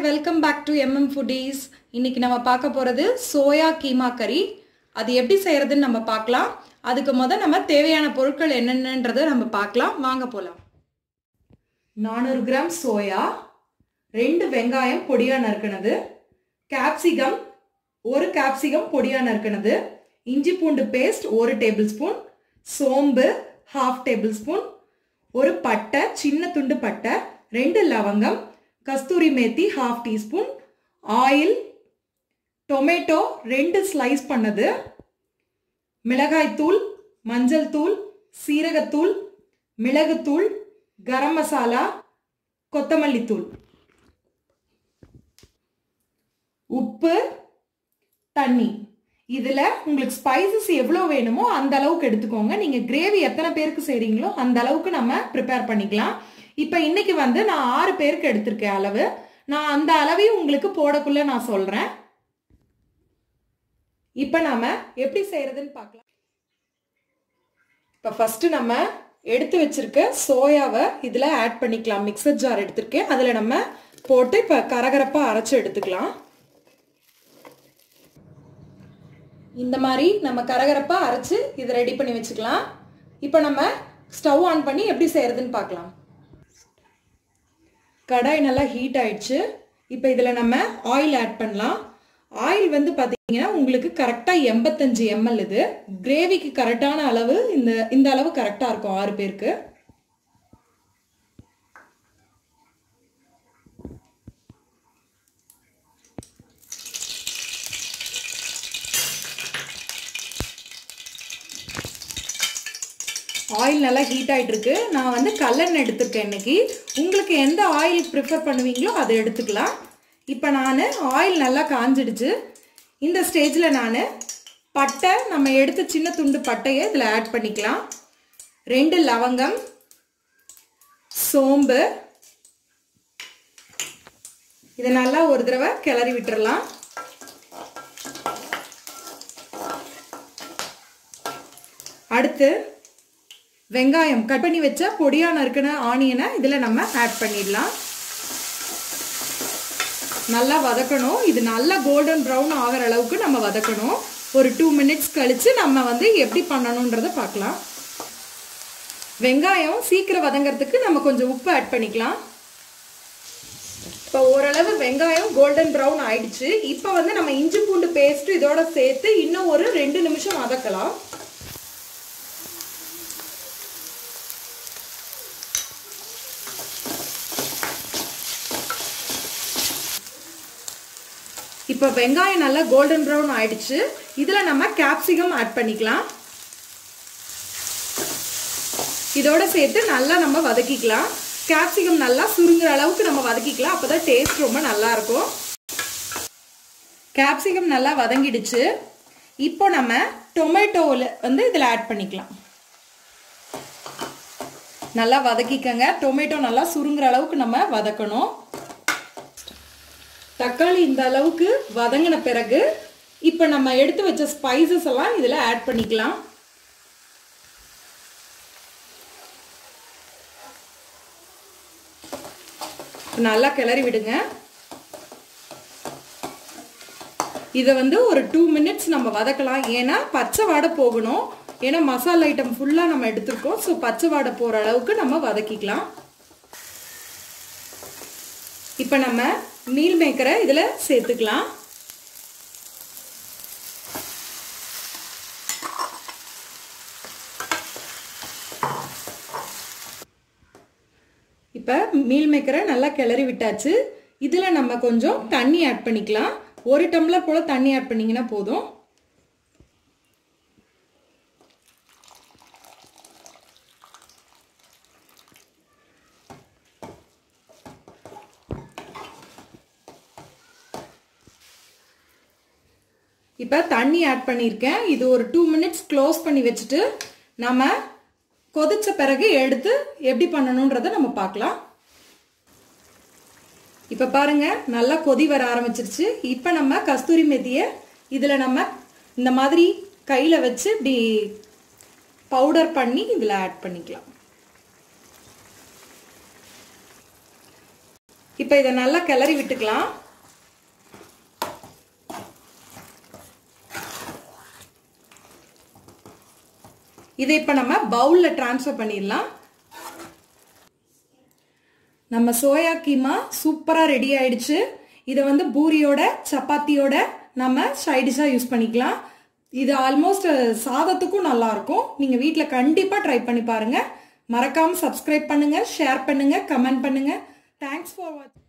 welcome back to MM foodies இன்னைக்கு நம்ம பார்க்க போகிறது சோயா கீமா கறி அது எப்படி செய்யறதுன்னு நம்ம பார்க்கலாம் அதுக்கு முத நம்ம தேவையான பொருட்கள் என்னென்னன்றதை நம்ம பார்க்கலாம் வாங்க போகலாம் நானூறு கிராம் சோயா ரெண்டு வெங்காயம் பொடியாக நறுக்கினது கேப்சிகம் ஒரு கேப்சிகம் பொடியாக நறுக்கினது இஞ்சி பூண்டு பேஸ்ட் ஒரு டேபிள் ஸ்பூன் சோம்பு ஹாஃப் டேபிள் ஸ்பூன் ஒரு பட்டை சின்ன துண்டு பட்டை ரெண்டு லவங்கம் kasturi methi half teaspoon oil tomato ரெண்டு ஸ்லைஸ் பண்ணது மிளகாய்த்தூள் மஞ்சள் தூள் சீரகத்தூள் மிளகுத்தூள் கரம் மசாலா கொத்தமல்லி தூள் உப்பு தண்ணி இதில் உங்களுக்கு ஸ்பைசஸ் எவ்வளோ வேணுமோ அந்த அளவுக்கு எடுத்துக்கோங்க நீங்கள் கிரேவி எத்தனை பேருக்கு செய்கிறீங்களோ அந்த அளவுக்கு நம்ம ப்ரிப்பேர் பண்ணிக்கலாம் இப்போ இன்னைக்கு வந்து நான் ஆறு பேருக்கு எடுத்திருக்கேன் அளவு நான் அந்த அளவையும் உங்களுக்கு போடக்குள்ள நான் சொல்கிறேன் இப்போ நாம எப்படி செய்யறதுன்னு பார்க்கலாம் இப்போ ஃபர்ஸ்ட் நம்ம எடுத்து வச்சிருக்க சோயாவை இதில் ஆட் பண்ணிக்கலாம் மிக்சர் ஜார் எடுத்திருக்கேன் அதில் நம்ம போட்டு இப்போ கரகரப்பாக அரைச்சி எடுத்துக்கலாம் இந்த மாதிரி நம்ம கரகரப்பாக அரைச்சி இதை ரெடி பண்ணி வச்சுக்கலாம் இப்போ நம்ம ஸ்டவ் ஆன் பண்ணி எப்படி செய்யறதுன்னு பார்க்கலாம் கடாய் நல்லா ஹீட் ஆயிடுச்சு இப்போ இதில் நம்ம ஆயில் ஆட் பண்ணலாம் ஆயில் வந்து பார்த்தீங்கன்னா உங்களுக்கு கரெக்டாக எண்பத்தஞ்சு எம்எல் இது கிரேவிக்கு கரெக்டான அளவு இந்த இந்த அளவு கரெக்டாக இருக்கும் ஆறு பேருக்கு ஆயில் நல்லா ஹீட் ஆகிட்டு இருக்கு நான் வந்து கல்லெண்ணெய் எடுத்திருக்கேன் இன்னைக்கு உங்களுக்கு எந்த ஆயில் ப்ரிஃபர் பண்ணுவீங்களோ அதை எடுத்துக்கலாம் இப்போ நான் ஆயில் நல்லா காஞ்சிடுச்சு இந்த ஸ்டேஜில் நான் பட்டை நம்ம எடுத்த சின்ன துண்டு பட்டையை இதில் ஆட் பண்ணிக்கலாம் ரெண்டு லவங்கம் சோம்பு இதை நல்லா ஒரு தடவை கிளறி விட்டுறலாம் அடுத்து வெங்காயம் கட் பண்ணி வச்ச பொடியான இருக்கிற ஆனியனை இதில் நம்ம ஆட் பண்ணிடலாம் நல்லா வதக்கணும் இது நல்லா கோல்டன் ப்ரௌன் ஆகிற அளவுக்கு நம்ம வதக்கணும் ஒரு டூ மினிட்ஸ் கழித்து நம்ம வந்து எப்படி பண்ணணுன்றதை பார்க்கலாம் வெங்காயம் சீக்கிரம் வதங்கிறதுக்கு நம்ம கொஞ்சம் உப்பு ஆட் பண்ணிக்கலாம் இப்போ ஓரளவு வெங்காயம் கோல்டன் ப்ரௌன் ஆயிடுச்சு இப்போ வந்து நம்ம இஞ்சி பூண்டு பேஸ்ட் இதோட சேர்த்து இன்னும் ஒரு ரெண்டு நிமிஷம் வதக்கலாம் இப்போ வெங்காயம் நல்லா கோல்டன் ப்ரௌன் ஆயிடுச்சு இதில் நம்ம கேப்சிகம் ஆட் பண்ணிக்கலாம் இதோட சேர்த்து நல்லா நம்ம வதக்கிக்கலாம் கேப்சிகம் நல்லா சுருங்குற அளவுக்கு நம்ம வதக்கிக்கலாம் அப்போ தான் டேஸ்ட் ரொம்ப நல்லா இருக்கும் கேப்சிகம் நல்லா வதங்கிடுச்சு இப்போ நம்ம டொமேட்டோவில் வந்து இதில் ஆட் பண்ணிக்கலாம் நல்லா வதக்கிக்கங்க டொமேட்டோ நல்லா சுருங்குற அளவுக்கு நம்ம வதக்கணும் தக்காளி இந்த அளவுக்கு வதங்கின பிறகு இப்போ நம்ம எடுத்து வச்ச ஸ்பைசஸ் எல்லாம் இதில் ஆட் பண்ணிக்கலாம் நல்லா கிளறி விடுங்க இதை வந்து ஒரு டூ மினிட்ஸ் நம்ம வதக்கலாம் ஏன்னா பச்சை வாடை போகணும் ஏன்னா மசாலா ஐட்டம் ஃபுல்லாக நம்ம எடுத்திருக்கோம் ஸோ பச்சை வாடை போகிற அளவுக்கு நம்ம வதக்கிக்கலாம் இப்போ நம்ம மீல் மேக்கரை இதில் சேர்த்துக்கலாம் இப்போ மீல் மேக்கரை நல்லா கிளறி விட்டாச்சு இதில் நம்ம கொஞ்சம் தண்ணி ஆட் பண்ணிக்கலாம் ஒரு டம்ளர் போல் தண்ணி ஆட் பண்ணிங்கன்னா போதும் இப்போ தண்ணி ஆட் பண்ணியிருக்கேன் இது ஒரு டூ மினிட்ஸ் க்ளோஸ் பண்ணி வச்சுட்டு நம்ம கொதிச்ச பிறகு எடுத்து எப்படி பண்ணணுன்றதை நம்ம பார்க்கலாம் இப்போ பாருங்க நல்லா கொதி வர ஆரம்பிச்சிருச்சு இப்போ நம்ம கஸ்தூரி மெத்தியை இதில் நம்ம இந்த மாதிரி கையில் வச்சு இப்படி பவுடர் பண்ணி இதில் ஆட் பண்ணிக்கலாம் இப்போ இதை நல்லா கிளறி விட்டுக்கலாம் இதை இப்போ நம்ம பவுலில் ட்ரான்ஸ்ஃபர் பண்ணிடலாம் நம்ம சோயா கீமா சூப்பராக ரெடி ஆயிடுச்சு இதை வந்து பூரியோட சப்பாத்தியோட நம்ம சைடிஷாக யூஸ் பண்ணிக்கலாம் இது ஆல்மோஸ்ட் சாதத்துக்கும் நல்லா இருக்கும் நீங்கள் வீட்டில் கண்டிப்பாக ட்ரை பண்ணி பாருங்கள் மறக்காமல் சப்ஸ்கிரைப் பண்ணுங்கள் ஷேர் பண்ணுங்கள் கமெண்ட் பண்ணுங்கள் தேங்க்ஸ் ஃபார் வாட்சிங்